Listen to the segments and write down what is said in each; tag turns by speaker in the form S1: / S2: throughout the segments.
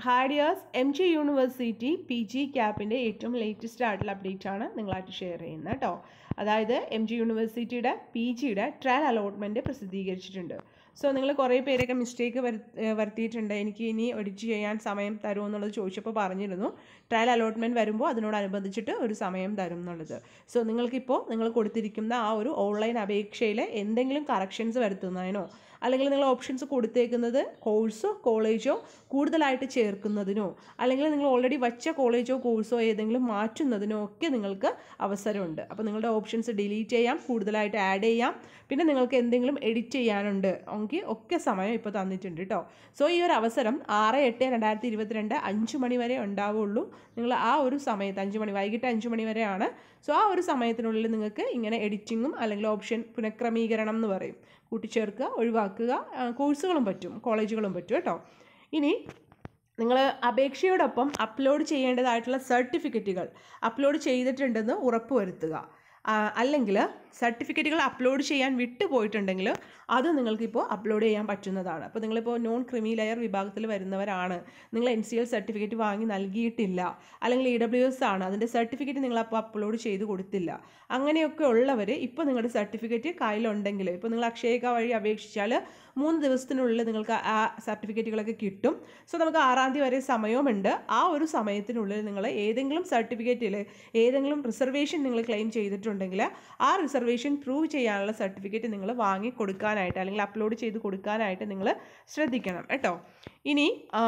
S1: ഹാഡിയാസ് M G university P G ക്യാപ്പിൻ്റെ ഏറ്റവും latest ആയിട്ടുള്ള അപ്ഡേറ്റ് ആണ് നിങ്ങളായിട്ട് ഷെയർ ചെയ്യുന്നത് കേട്ടോ അതായത് എം ജി യൂണിവേഴ്സിറ്റിയുടെ പി ജിയുടെ ട്രയൽ അലോട്ട്മെൻറ്റ് പ്രസിദ്ധീകരിച്ചിട്ടുണ്ട് സോ നിങ്ങൾ കുറേ പേരൊക്കെ മിസ്റ്റേക്ക് വരുത്തിയിട്ടുണ്ട് എനിക്ക് ഇനി എഡിറ്റ് ചെയ്യാൻ സമയം തരുമോ എന്നുള്ളത് ചോദിച്ചപ്പോൾ പറഞ്ഞിരുന്നു ട്രയൽ അലോട്ട്മെൻറ്റ് വരുമ്പോൾ അതിനോടനുബന്ധിച്ചിട്ട് ഒരു സമയം തരും എന്നുള്ളത് സോ നിങ്ങൾക്കിപ്പോൾ നിങ്ങൾ കൊടുത്തിരിക്കുന്ന ആ ഒരു ഓൺലൈൻ അപേക്ഷയിൽ എന്തെങ്കിലും കറക്ഷൻസ് വരുത്തുന്നതിനോ അല്ലെങ്കിൽ നിങ്ങൾ ഓപ്ഷൻസ് കൊടുത്തേക്കുന്നത് കോഴ്സോ കോളേജോ കൂടുതലായിട്ട് ചേർക്കുന്നതിനോ അല്ലെങ്കിൽ നിങ്ങൾ ഓൾറെഡി വച്ച കോളേജോ കോഴ്സോ ഏതെങ്കിലും മാറ്റുന്നതിനോ ഒക്കെ നിങ്ങൾക്ക് അവസരമുണ്ട് അപ്പോൾ നിങ്ങളുടെ ഓപ്ഷൻസ് ഡിലീറ്റ് ചെയ്യാം കൂടുതലായിട്ട് ആഡ് ചെയ്യാം പിന്നെ നിങ്ങൾക്ക് എന്തെങ്കിലും എഡിറ്റ് ചെയ്യാനുണ്ട് എങ്കിൽ ഒക്കെ സമയം ഇപ്പോൾ തന്നിട്ടുണ്ട് കേട്ടോ സോ ഈ ഒരു അവസരം ആറ് എട്ട് രണ്ടായിരത്തി ഇരുപത്തിരണ്ട് അഞ്ച് മണി വരെ ഉണ്ടാവുള്ളൂ നിങ്ങൾ ആ ഒരു സമയത്ത് അഞ്ച് മണി വൈകിട്ട് അഞ്ച് മണി വരെയാണ് സോ ആ ഒരു സമയത്തിനുള്ളിൽ നിങ്ങൾക്ക് ഇങ്ങനെ എഡിറ്റിങ്ങും അല്ലെങ്കിൽ ഓപ്ഷൻ പുനഃക്രമീകരണം എന്ന് പറയും കൂട്ടിച്ചേർക്കുക ഒഴിവാക്കുക കോഴ്സുകളും പറ്റും കോളേജുകളും പറ്റും കേട്ടോ ഇനി നിങ്ങൾ അപേക്ഷയോടൊപ്പം അപ്ലോഡ് ചെയ്യേണ്ടതായിട്ടുള്ള സർട്ടിഫിക്കറ്റുകൾ അപ്ലോഡ് ചെയ്തിട്ടുണ്ടെന്ന് ഉറപ്പുവരുത്തുക അല്ലെങ്കിൽ സർട്ടിഫിക്കറ്റുകൾ അപ്ലോഡ് ചെയ്യാൻ വിട്ടുപോയിട്ടുണ്ടെങ്കിൽ അത് നിങ്ങൾക്കിപ്പോൾ അപ്ലോഡ് ചെയ്യാൻ പറ്റുന്നതാണ് അപ്പോൾ നിങ്ങളിപ്പോൾ നോൺ ക്രിമി ലെയർ വിഭാഗത്തിൽ വരുന്നവരാണ് നിങ്ങൾ എൻ സി എൽ സർട്ടിഫിക്കറ്റ് വാങ്ങി നൽകിയിട്ടില്ല അല്ലെങ്കിൽ ഇ ഡബ്ല്യു എസ് ആണ് അതിൻ്റെ സർട്ടിഫിക്കറ്റ് നിങ്ങളപ്പോൾ അപ്ലോഡ് ചെയ്ത് കൊടുത്തില്ല അങ്ങനെയൊക്കെ ഉള്ളവർ ഇപ്പോൾ നിങ്ങളുടെ സർട്ടിഫിക്കറ്റ് കയ്യിലുണ്ടെങ്കിൽ ഇപ്പോൾ നിങ്ങൾ അക്ഷയക വഴി അപേക്ഷിച്ചാൽ മൂന്ന് ദിവസത്തിനുള്ളിൽ നിങ്ങൾക്ക് ആ സർട്ടിഫിക്കറ്റുകളൊക്കെ കിട്ടും സോ നമുക്ക് ആറാം തീയതി വരെ സമയമുണ്ട് ആ ഒരു സമയത്തിനുള്ളിൽ നിങ്ങൾ ഏതെങ്കിലും സർട്ടിഫിക്കറ്റിൽ ഏതെങ്കിലും റിസർവേഷൻ നിങ്ങൾ ക്ലെയിം ചെയ്തിട്ടുണ്ടെങ്കിൽ ആ റിസർവേഷൻ പ്രൂവ് ചെയ്യാനുള്ള സർട്ടിഫിക്കറ്റ് നിങ്ങൾ വാങ്ങി കൊടുക്കാനായിട്ട് അല്ലെങ്കിൽ അപ്ലോഡ് ചെയ്ത് കൊടുക്കാനായിട്ട് നിങ്ങൾ ശ്രദ്ധിക്കണം കേട്ടോ ഇനി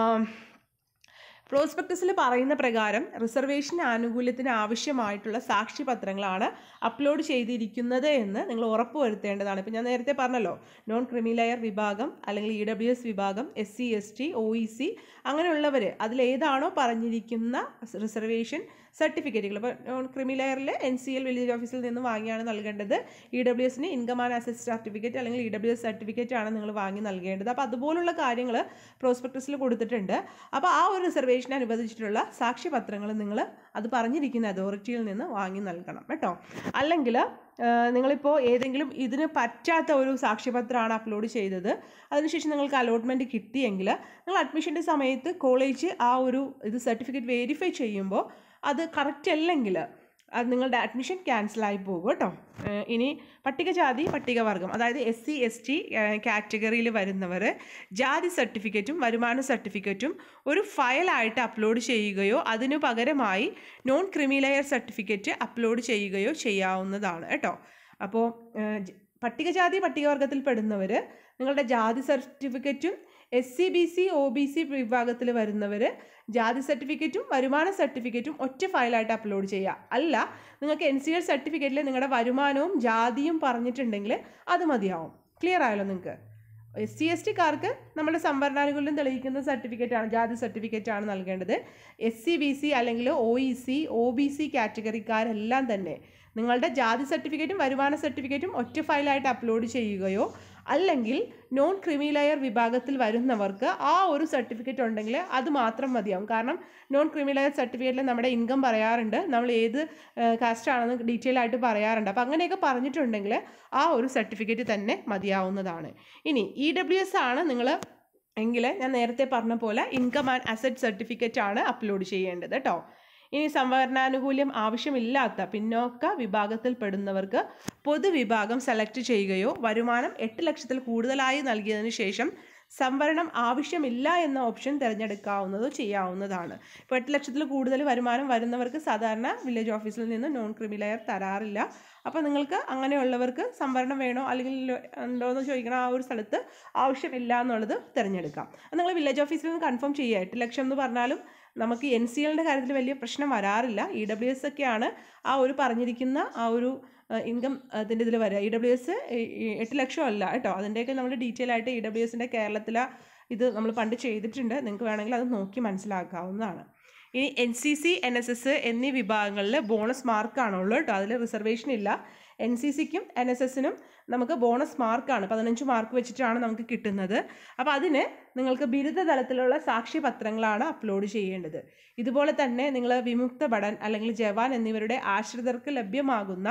S1: പ്രോസ്പെക്ടസിൽ പറയുന്ന പ്രകാരം റിസർവേഷൻ ആനുകൂല്യത്തിന് ആവശ്യമായിട്ടുള്ള സാക്ഷ്യപത്രങ്ങളാണ് അപ്ലോഡ് ചെയ്തിരിക്കുന്നത് എന്ന് നിങ്ങൾ ഉറപ്പുവരുത്തേണ്ടതാണ് ഇപ്പം ഞാൻ നേരത്തെ പറഞ്ഞല്ലോ നോൺ ക്രിമിലെയർ വിഭാഗം അല്ലെങ്കിൽ ഇ ഡബ്ല്യു എസ് വിഭാഗം S C S T O E C അങ്ങനെയുള്ളവർ അതിലേതാണോ പറഞ്ഞിരിക്കുന്ന റിസർവേഷൻ സർട്ടിഫിക്കറ്റുകൾ ഇപ്പോൾ നോൺ ക്രിമിലെയറിൽ എൻ സി എൽ വില്ലേജ് ഓഫീസിൽ നിന്ന് വാങ്ങിയാണ് നൽകേണ്ടത് ഇ ഡബ്ല്യു എസിന് ഇൻകം ആൻഡ് അസറ്റ് സർട്ടിഫിക്കറ്റ് അല്ലെങ്കിൽ ഇ ഡബ്ല്യു എസ് സർട്ടിഫിക്കറ്റ് ആണ് നിങ്ങൾ വാങ്ങി നൽകേണ്ടത് അപ്പോൾ അതുപോലുള്ള കാര്യങ്ങൾ പ്രോസ്പെക്ടസിൽ കൊടുത്തിട്ടുണ്ട് അപ്പോൾ ആ ഒരു റിസർവേഷൻ അനുവദിച്ചിട്ടുള്ള സാക്ഷ്യപത്രങ്ങൾ നിങ്ങൾ അത് പറഞ്ഞിരിക്കുന്ന അതോറിറ്റിയിൽ നിന്ന് വാങ്ങി നൽകണം കേട്ടോ അല്ലെങ്കിൽ നിങ്ങളിപ്പോൾ ഏതെങ്കിലും ഇതിന് പറ്റാത്ത ഒരു സാക്ഷ്യപത്രമാണ് അപ്ലോഡ് ചെയ്തത് അതിനുശേഷം നിങ്ങൾക്ക് അലോട്ട്മെൻറ്റ് കിട്ടിയെങ്കിൽ നിങ്ങൾ അഡ്മിഷൻ്റെ സമയത്ത് കോളേജ് ആ ഒരു ഇത് സർട്ടിഫിക്കറ്റ് വെരിഫൈ ചെയ്യുമ്പോൾ അത് കറക്റ്റ് അല്ലെങ്കിൽ അത് നിങ്ങളുടെ അഡ്മിഷൻ ക്യാൻസലായി പോകും കേട്ടോ ഇനി പട്ടികജാതി പട്ടികവർഗം അതായത് എസ് സി എസ് ടി കാറ്റഗറിയിൽ വരുന്നവർ ജാതി സർട്ടിഫിക്കറ്റും വരുമാന സർട്ടിഫിക്കറ്റും ഒരു ഫയലായിട്ട് അപ്ലോഡ് ചെയ്യുകയോ അതിനു പകരമായി നോൺ ക്രിമിലെയർ സർട്ടിഫിക്കറ്റ് അപ്ലോഡ് ചെയ്യുകയോ ചെയ്യാവുന്നതാണ് കേട്ടോ അപ്പോൾ പട്ടികജാതി പട്ടികവർഗത്തിൽ പെടുന്നവർ നിങ്ങളുടെ ജാതി സർട്ടിഫിക്കറ്റും S C B C O B C വിഭാഗത്തിൽ വരുന്നവർ ജാതി സർട്ടിഫിക്കറ്റും വരുമാന സർട്ടിഫിക്കറ്റും ഒറ്റ ഫയലായിട്ട് അപ്ലോഡ് ചെയ്യുക അല്ല നിങ്ങൾക്ക് എൻ സി എൽ സർട്ടിഫിക്കറ്റിൽ നിങ്ങളുടെ വരുമാനവും ജാതിയും പറഞ്ഞിട്ടുണ്ടെങ്കിൽ അത് മതിയാവും ക്ലിയർ ആയല്ലോ നിങ്ങൾക്ക് എസ് സി എസ് ടിക്കാർക്ക് നമ്മുടെ സംവരണാനുകൂല്യം തെളിയിക്കുന്ന സർട്ടിഫിക്കറ്റാണ് ജാതി സർട്ടിഫിക്കറ്റാണ് നൽകേണ്ടത് എസ് സി ബി സി അല്ലെങ്കിൽ O E C O B C കാറ്റഗറിക്കാരെല്ലാം തന്നെ നിങ്ങളുടെ ജാതി സർട്ടിഫിക്കറ്റും വരുമാന സർട്ടിഫിക്കറ്റും ഒറ്റ ഫയലായിട്ട് അപ്ലോഡ് ചെയ്യുകയോ അല്ലെങ്കിൽ നോൺ ക്രിമിലെയർ വിഭാഗത്തിൽ വരുന്നവർക്ക് ആ ഒരു സർട്ടിഫിക്കറ്റ് ഉണ്ടെങ്കിൽ അത് മാത്രം മതിയാവും കാരണം നോൺ ക്രിമിലെയർ സർട്ടിഫിക്കറ്റിൽ നമ്മുടെ ഇൻകം പറയാറുണ്ട് നമ്മൾ ഏത് കാസ്റ്റ് ആണെന്ന് ഡീറ്റെയിൽ ആയിട്ട് പറയാറുണ്ട് അപ്പോൾ അങ്ങനെയൊക്കെ പറഞ്ഞിട്ടുണ്ടെങ്കിൽ ആ ഒരു സർട്ടിഫിക്കറ്റ് തന്നെ മതിയാവുന്നതാണ് ഇനി ഇ ഡബ്ല്യു എസ് ആണ് നിങ്ങൾ എങ്കിൽ ഞാൻ നേരത്തെ പറഞ്ഞ പോലെ ഇൻകം ആൻഡ് അസറ്റ് സർട്ടിഫിക്കറ്റ് ആണ് അപ്ലോഡ് ചെയ്യേണ്ടത് കേട്ടോ ഇനി സംവരണാനുകൂല്യം ആവശ്യമില്ലാത്ത പിന്നോക്ക വിഭാഗത്തിൽപ്പെടുന്നവർക്ക് പൊതുവിഭാഗം സെലക്ട് ചെയ്യുകയോ വരുമാനം എട്ട് ലക്ഷത്തിൽ കൂടുതലായി നൽകിയതിനു ശേഷം സംവരണം ആവശ്യമില്ല എന്ന ഓപ്ഷൻ തിരഞ്ഞെടുക്കാവുന്നതോ ചെയ്യാവുന്നതാണ് ഇപ്പോൾ എട്ട് ലക്ഷത്തിൽ കൂടുതൽ വരുമാനം വരുന്നവർക്ക് സാധാരണ വില്ലേജ് ഓഫീസിൽ നിന്ന് നോൺ ക്രിമിലെയർ തരാറില്ല അപ്പോൾ നിങ്ങൾക്ക് അങ്ങനെയുള്ളവർക്ക് സംവരണം വേണോ അല്ലെങ്കിൽ ഉണ്ടോ എന്ന് ചോദിക്കണം ആ ഒരു സ്ഥലത്ത് ആവശ്യമില്ല എന്നുള്ളത് തിരഞ്ഞെടുക്കാം അത് നിങ്ങൾ വില്ലേജ് ഓഫീസിൽ നിന്ന് കൺഫേം ചെയ്യുക എട്ട് ലക്ഷം എന്ന് പറഞ്ഞാലും നമുക്ക് എൻ സി എല്ലിൻ്റെ കാര്യത്തിൽ വലിയ പ്രശ്നം വരാറില്ല ഇ ഡബ്ല്യു എസ് ഒക്കെയാണ് ആ ഒരു പറഞ്ഞിരിക്കുന്ന ആ ഒരു ഇൻകം അതിൻ്റെ ഇതിൽ വരിക ഇ ഡബ്ല്യു എസ് എട്ട് ലക്ഷം അല്ല കേട്ടോ അതിൻ്റെയൊക്കെ നമ്മൾ ഡീറ്റെയിൽ ആയിട്ട് ഇ ഡബ്ല്യു എസിൻ്റെ കേരളത്തിലെ ഇത് നമ്മൾ പണ്ട് ചെയ്തിട്ടുണ്ട് നിങ്ങൾക്ക് വേണമെങ്കിൽ അത് നോക്കി മനസ്സിലാക്കാവുന്നതാണ് ഇനി N C C N S S എന്നീ വിഭാഗങ്ങളിൽ ബോണസ് മാർക്കാണുള്ളൂ കേട്ടോ അതിൽ റിസർവേഷൻ ഇല്ല എൻ സി സിക്കും എൻ എസ് എസിനും നമുക്ക് ബോണസ് മാർക്കാണ് പതിനഞ്ച് മാർക്ക് വെച്ചിട്ടാണ് നമുക്ക് കിട്ടുന്നത് അപ്പോൾ അതിന് നിങ്ങൾക്ക് ബിരുദ തലത്തിലുള്ള സാക്ഷ്യപത്രങ്ങളാണ് അപ്ലോഡ് ചെയ്യേണ്ടത് ഇതുപോലെ തന്നെ നിങ്ങൾ വിമുക്ത ഭടൻ അല്ലെങ്കിൽ ജവാൻ എന്നിവരുടെ ആശ്രിതർക്ക് ലഭ്യമാകുന്ന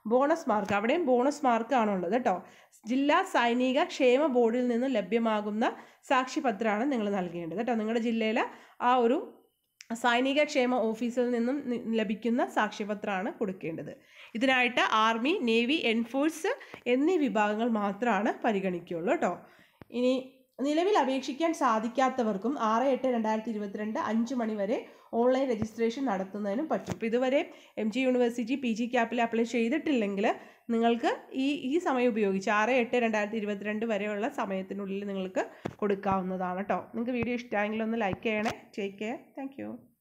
S1: ബോണസ് മാർക്ക് അവിടെയും ബോണസ് മാർക്കാണ് ഉള്ളത് കേട്ടോ ജില്ലാ സൈനിക ക്ഷേമ ബോർഡിൽ നിന്ന് ലഭ്യമാകുന്ന സാക്ഷ്യപത്രമാണ് നിങ്ങൾ നൽകേണ്ടത് കേട്ടോ നിങ്ങളുടെ ജില്ലയിലെ ആ ഒരു സൈനിക ക്ഷേമ ഓഫീസിൽ നിന്നും നി- ലഭിക്കുന്ന സാക്ഷ്യപത്രമാണ് കൊടുക്കേണ്ടത് ഇതിനായിട്ട് ആർമി നേവി എൻഫോഴ്സ് എന്നീ വിഭാഗങ്ങൾ മാത്രമാണ് പരിഗണിക്കുകയുള്ളൂ കേട്ടോ ഇനി നിലവിൽ അപേക്ഷിക്കാൻ സാധിക്കാത്തവർക്കും ആറ് എട്ട് രണ്ടായിരത്തി ഇരുപത്തിരണ്ട് അഞ്ച് മണി വരെ ഓൺലൈൻ രജിസ്ട്രേഷൻ നടത്തുന്നതിനും പറ്റും ഇപ്പോൾ ഇതുവരെ M G university P G ക്യാപ്പിൽ അപ്ലൈ ചെയ്തിട്ടില്ലെങ്കിൽ നിങ്ങൾക്ക് ഈ ഈ സമയം ഉപയോഗിച്ച് ആറ് എട്ട് രണ്ടായിരത്തി ഇരുപത്തിരണ്ട് വരെയുള്ള സമയത്തിനുള്ളിൽ നിങ്ങൾക്ക് കൊടുക്കാവുന്നതാണ് കേട്ടോ നിങ്ങൾക്ക് വീഡിയോ ഇഷ്ടമായെങ്കിൽ ഒന്ന് ലൈക്ക് ചെയ്യണേ ടേക്ക് കെയർ താങ്ക്